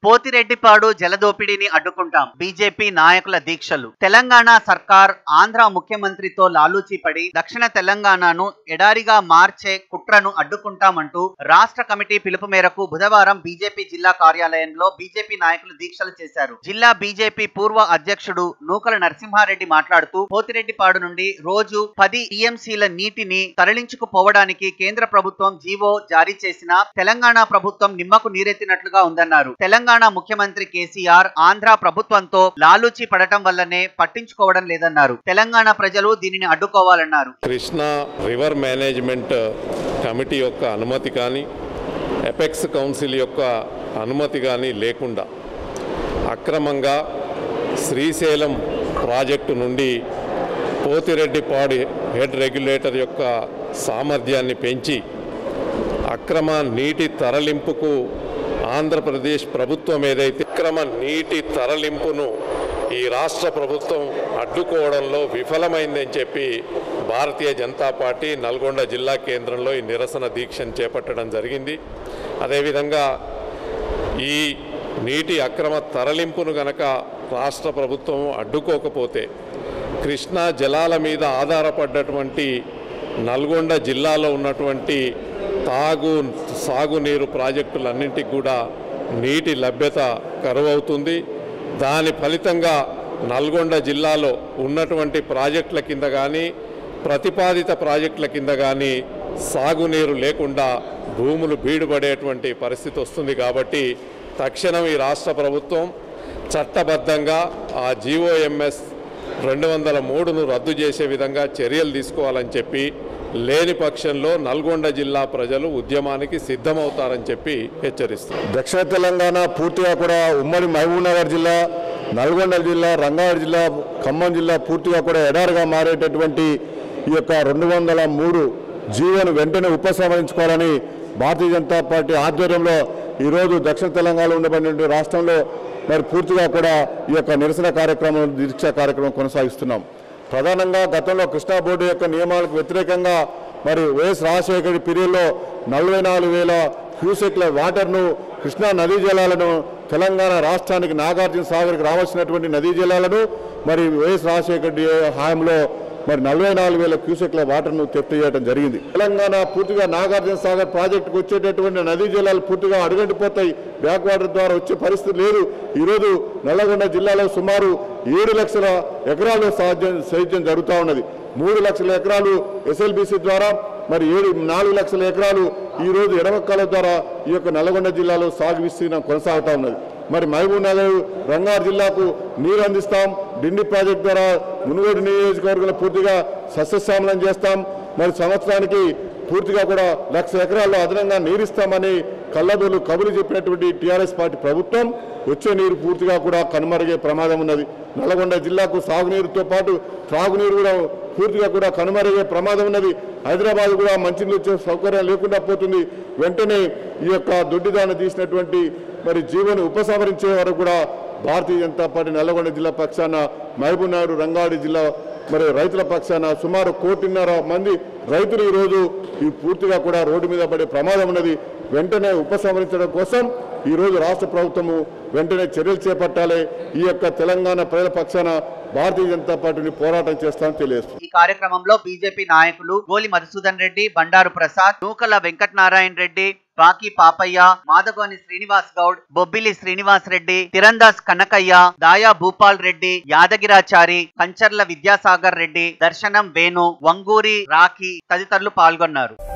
Pothireddypadu జలదోపిడీని అడ్డుకుంటాం BJP నాయకుల దీక్షలు తెలంగాణ సర్కార్ ఆంధ్ర ముఖ్యమంత్రితో లాలూచీ పడి దక్షిణ తెలంగాణను ఎడారిగా మార్చే కుట్రను అడ్డుకుంటామంటూ రాష్ట్ర కమిటీ పిలుపు మేరకు బుధవారం బీజేపీ జిల్లా కార్యాలయంలో బీజేపీ నాయకులు దీక్షలు చేశారు జిల్లా బీజేపీ పూర్వ అధ్యక్షుడు నూకల నరసింహారెడ్డి మాట్లాడుతూ పోతిరెడ్డిపాడు నుండి రోజు పది టీఎంసీల నీటిని తరలించుకుపోవడానికి కేంద్ర ప్రభుత్వం జీవో జారీ చేసినా తెలంగాణ ప్రభుత్వం నిమ్మకు నీరెత్తినట్లుగా ఉందన్నారు తెలంగాణ ముఖ్యమంత్రి కేసీఆర్ ఆంధ్ర ప్రభుత్వంతో లాలూచి పడటం వల్లనే పట్టించుకోవడం లేదన్నారు తెలంగాణ ప్రజలు దీనిని అడ్డుకోవాలన్నారు కృష్ణా రివర్ మేనేజ్మెంట్ కమిటీ యొక్క అనుమతి కానీ ఎపెక్స్ కౌన్సిల్ యొక్క అనుమతి కానీ లేకుండా అక్రమంగా శ్రీశైలం ప్రాజెక్టు నుండి పోతిరెడ్డిపాడు హెడ్ రెగ్యులేటర్ యొక్క సామర్థ్యాన్ని పెంచి అక్రమ నీటి తరలింపుకు ఆంధ్రప్రదేశ్ ప్రభుత్వం ఏదైతే అక్రమ నీటి తరలింపును ఈ రాష్ట్ర ప్రభుత్వం అడ్డుకోవడంలో విఫలమైందని చెప్పి భారతీయ జనతా పార్టీ నల్గొండ జిల్లా కేంద్రంలో ఈ నిరసన దీక్షను చేపట్టడం జరిగింది అదేవిధంగా ఈ నీటి అక్రమ తరలింపును గనక రాష్ట్ర ప్రభుత్వం అడ్డుకోకపోతే కృష్ణా జలాల మీద ఆధారపడ్డటువంటి నల్గొండ జిల్లాలో ఉన్నటువంటి తాగు సాగునీరు ప్రాజెక్టులన్నింటికి కూడా నీటి లభ్యత కరువవుతుంది దాని ఫలితంగా నల్గొండ జిల్లాలో ఉన్నటువంటి ప్రాజెక్టుల కింద కానీ ప్రతిపాదిత ప్రాజెక్టుల కింద కానీ సాగునీరు లేకుండా భూములు బీడుపడేటువంటి పరిస్థితి వస్తుంది కాబట్టి తక్షణం ఈ రాష్ట్ర ప్రభుత్వం చట్టబద్ధంగా ఆ జీఓఎంఎస్ రెండు వందల మూడును రద్దు చేసే విధంగా చర్యలు తీసుకోవాలని చెప్పి లేని పక్షంలో నల్గొండ జిల్లా ప్రజలు ఉద్యమానికి సిద్ధమవుతారని చెప్పి హెచ్చరిస్తారు దక్షిణ తెలంగాణ పూర్తిగా కూడా ఉమ్మడి మహబూబ్నగర్ జిల్లా నల్గొండ జిల్లా రంగారెడ్డి జిల్లా ఖమ్మం జిల్లా పూర్తిగా కూడా ఎడారిగా మారేటటువంటి ఈ యొక్క రెండు వందల మూడు జీవోను వెంటనే ఉపసంహరించుకోవాలని భారతీయ జనతా పార్టీ ఆధ్వర్యంలో ఈరోజు దక్షిణ తెలంగాణలో ఉండబడినటువంటి రాష్ట్రంలో మరి పూర్తిగా కూడా ఈ యొక్క నిరసన కార్యక్రమం దీక్షా కార్యక్రమం కొనసాగిస్తున్నాం ప్రధానంగా గతంలో కృష్ణా బోర్డు యొక్క నియమాలకు వ్యతిరేకంగా మరి వైఎస్ రాజశేఖర్ పీరియడ్లో నలభై నాలుగు వేల క్యూసెక్ల వాటర్ను కృష్ణా నదీ జలాలను తెలంగాణ రాష్ట్రానికి నాగార్జున సాగర్కి రావాల్సినటువంటి నదీ జలాలను మరి వైఎస్ రాజశేఖర్ రెడ్డి హయాంలో మరి నలభై నాలుగు వేల క్యూసెక్ల వాటర్ను తెప్తి చేయడం జరిగింది తెలంగాణ పూర్తిగా నాగార్జున సాగర్ ప్రాజెక్టుకు వచ్చేటటువంటి నదీ జలాలు పూర్తిగా అడుగంటిపోతాయి బ్యాక్ వాటర్ ద్వారా వచ్చే పరిస్థితి లేదు ఈరోజు నల్లగొండ జిల్లాలో సుమారు ఏడు లక్షల ఎకరాలు సాధ్యం సేద్యం జరుగుతూ ఉన్నది మూడు లక్షల ఎకరాలు ఎస్ఎల్బిసి ద్వారా మరి ఏడు నాలుగు లక్షల ఎకరాలు ఈ రోజు ఎడమక్కల ద్వారా ఈ యొక్క నల్గొండ జిల్లాలో సాగు విస్తీర్ణం కొనసాగుతూ ఉన్నది మరి మహబూబ్ నగర్ రంగారెడ్డి జిల్లాకు నీరు అందిస్తాం డిండి ప్రాజెక్ట్ ద్వారా మునుగోడు నియోజకవర్గంలో పూర్తిగా సస్యశ్యామలం చేస్తాం మరి సంవత్సరానికి పూర్తిగా కూడా లక్ష ఎకరాల్లో అదనంగా నీరిస్తామని కళ్ళబోలు కబులు చెప్పినటువంటి టీఆర్ఎస్ పార్టీ ప్రభుత్వం వచ్చే నీరు పూర్తిగా కూడా కనుమరుగే ప్రమాదం ఉన్నది నల్గొండ జిల్లాకు సాగునీరుతో పాటు త్రాగునీరు కూడా పూర్తిగా కూడా కనుమరుగే ప్రమాదం ఉన్నది హైదరాబాద్ కూడా మంచినీళ్ళు వచ్చే సౌకర్యం లేకుండా పోతుంది వెంటనే ఈ యొక్క దొడ్డిదాన్ని తీసినటువంటి మరి జీవన ఉపసంహరించే వరకు కూడా భారతీయ జనతా పార్టీ నల్లగొండ జిల్లా పక్షాన మహబూబ్ నగర్ రంగారెడ్డి జిల్లా మరి రైతుల పక్షాన సుమారు కోటిన్నర మంది రైతులు ఈరోజు ఈ పూర్తిగా కూడా రోడ్డు మీద పడే ప్రమాదం ఉన్నది వెంటనే ఉపసంహరించడం కోసం ఈరోజు రాష్ట్ర ప్రభుత్వము వెంటనే చర్యలు చేపట్టాలి ఈ యొక్క తెలంగాణ ప్రజల పక్షాన భారతీయ జనతా పార్టీని పోరాటం చేస్తామని తెలియజేస్తుంది ఈ కార్యక్రమంలో బీజేపీ నాయకులు గోలి మధుసూదన్ రెడ్డి బండారు ప్రసాద్ నూకల వెంకటనారాయణ రెడ్డి బాకి పాపయ్య మాదగోని శ్రీనివాస్ గౌడ్ బొబ్బిలి శ్రీనివాస్ రెడ్డి తిరందాస్ కనకయ్య దాయా భూపాల్ రెడ్డి యాదగిరాచారి కంచర్ల విద్యాసాగర్ రెడ్డి దర్శనం వేణు వంగూరి రాఖీ తదితరులు పాల్గొన్నారు